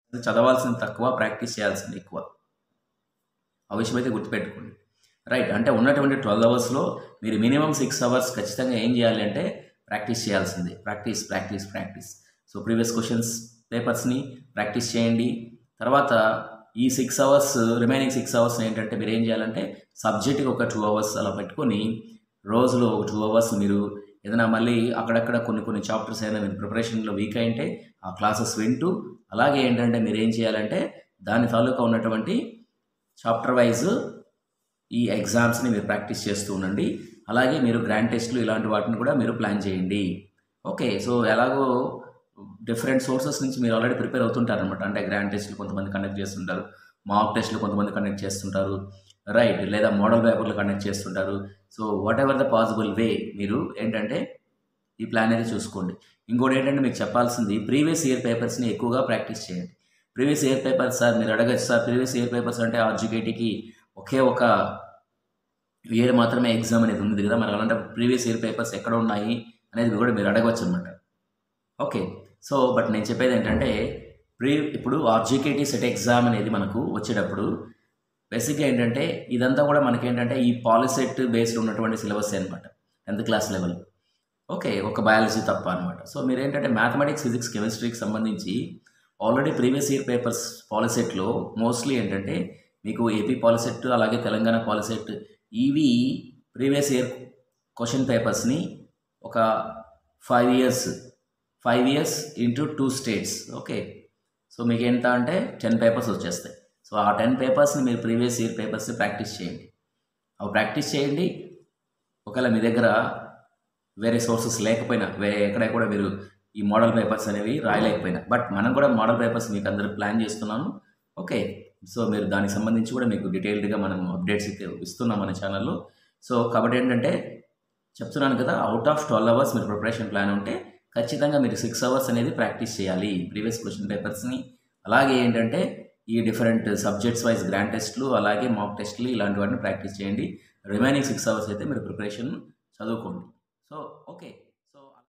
చదవాల్సింది తక్కువ ప్రాక్టీస్ చేయాల్సింది ఎక్కువ ఆ విషయం అయితే గుర్తుపెట్టుకోండి రైట్ అంటే ఉన్నటువంటి ట్వెల్వ్ అవర్స్లో మీరు మినిమం సిక్స్ అవర్స్ ఖచ్చితంగా ఏం చేయాలి అంటే ప్రాక్టీస్ చేయాల్సిందే practice practice practice so previous questions పేపర్స్ని ప్రాక్టీస్ చేయండి తర్వాత ఈ six hours remaining six hours ఏంటంటే మీరు ఏం చేయాలంటే సబ్జెక్ట్కి ఒక టూ అవర్స్ అలా పెట్టుకొని రోజులో ఒక టూ అవర్స్ మీరు ఏదైనా మళ్ళీ అక్కడక్కడ కొన్ని కొన్ని చాప్టర్స్ అయినా మీరు ప్రిపరేషన్లో వీక్ అయింటే ఆ క్లాసెస్ వింటూ అలాగే ఏంటంటే మీరు ఏం చేయాలంటే దాని తాలూకా ఉన్నటువంటి చాప్టర్ వైజ్ ఈ ఎగ్జామ్స్ని మీరు ప్రాక్టీస్ చేస్తూ ఉండండి అలాగే మీరు గ్రాండ్ టెస్ట్లు ఇలాంటి వాటిని కూడా మీరు ప్లాన్ చేయండి ఓకే సో ఎలాగో డిఫరెంట్ సోర్సెస్ నుంచి మీరు ఆల్రెడీ ప్రిపేర్ అవుతుంటారు అనమాట అంటే గ్రాండ్ టెస్ట్లు కొంతమంది కండక్ట్ చేస్తుంటారు మాక్ టెస్ట్లు కొంతమంది కండక్ట్ చేస్తుంటారు రైట్ లేదా మోడల్ పేపర్లు కండక్ట్ చేస్తుంటారు so whatever the possible way మీరు ఏంటంటే ఈ ప్లాన్ అనేది చూసుకోండి ఇంకోటి ఏంటంటే మీకు చెప్పాల్సింది ప్రీవియస్ ఇయర్ పేపర్స్ని ఎక్కువగా ప్రాక్టీస్ చేయండి ప్రీవియస్ ఇయర్ పేపర్స్ సార్ మీరు అడగచ్చు సార్ ప్రీవియస్ ఇయర్ పేపర్స్ అంటే ఆర్జుకేటీకి ఒకే ఒక ఇయర్ మాత్రమే ఎగ్జామ్ అనేది ఉంది కదా మరి అలాంటి ప్రీవియస్ ఇయర్ పేపర్స్ ఎక్కడ ఉన్నాయి అనేది కూడా మీరు అడగవచ్చు అనమాట ఓకే సో బట్ నేను చెప్పేది ఏంటంటే ప్రీ ఇప్పుడు ఆర్జీకేటీ సెట్ ఎగ్జామ్ అనేది మనకు వచ్చేటప్పుడు బేసిక్గా ఏంటంటే ఇదంతా కూడా మనకేంటంటే ఈ పాలిసెట్ బేస్డ్ ఉన్నటువంటి సిలబస్ అనమాట టెన్త్ క్లాస్ లెవెల్ ఓకే ఒక బయాలజీ తప్ప అనమాట సో మీరు ఏంటంటే మ్యాథమెటిక్స్ ఫిజిక్స్ కెమిస్ట్రీకి సంబంధించి ఆల్రెడీ ప్రీవియస్ ఇయర్ పేపర్స్ పాలిసెట్లో మోస్ట్లీ ఏంటంటే మీకు ఏపీ పాలిసెట్ అలాగే తెలంగాణ పాలిసెట్ ఇవి ప్రీవియస్ ఇయర్ క్వశ్చన్ పేపర్స్ని ఒక five years five years into two states okay so మీకు ఎంత అంటే టెన్ పేపర్స్ వచ్చేస్తాయి సో ఆ టెన్ పేపర్స్ని మీరు ప్రీవియస్ ఇయర్ పేపర్స్ని ప్రాక్టీస్ చేయండి అవి ప్రాక్టీస్ చేయండి ఒకవేళ మీ దగ్గర వేరే సోర్సెస్ లేకపోయినా వేరే ఎక్కడ కూడా మీరు ఈ మోడల్ పేపర్స్ అనేవి రాయలేకపోయినా బట్ మనం కూడా మోడల్ పేపర్స్ మీకు అందరూ ప్లాన్ చేస్తున్నాను ఓకే సో మీరు దానికి సంబంధించి కూడా మీకు డీటెయిల్డ్గా మనం అప్డేట్స్ అయితే ఇస్తున్నాం మన ఛానల్లో సో కాబట్టి ఏంటంటే చెప్తున్నాను కదా అవుట్ ఆఫ్ ట్వెల్వ్ అవర్స్ మీరు ప్రిపరేషన్ ప్లాన్ ఉంటే ఖచ్చితంగా మీరు సిక్స్ అవర్స్ అనేది ప్రాక్టీస్ చేయాలి ప్రీవియస్ క్వశ్చన్ పేపర్స్ని అలాగే ఏంటంటే ఈ డిఫరెంట్ సబ్జెక్ట్స్ వైజ్ గ్రాండ్ టెస్ట్లు అలాగే మాక్ టెస్ట్లు ఇలాంటి వాటిని ప్రాక్టీస్ చేయండి రిమైనింగ్ సిక్స్ అవర్స్ అయితే మీరు ప్రిపరేషన్ చదువుకోండి సో ఓకే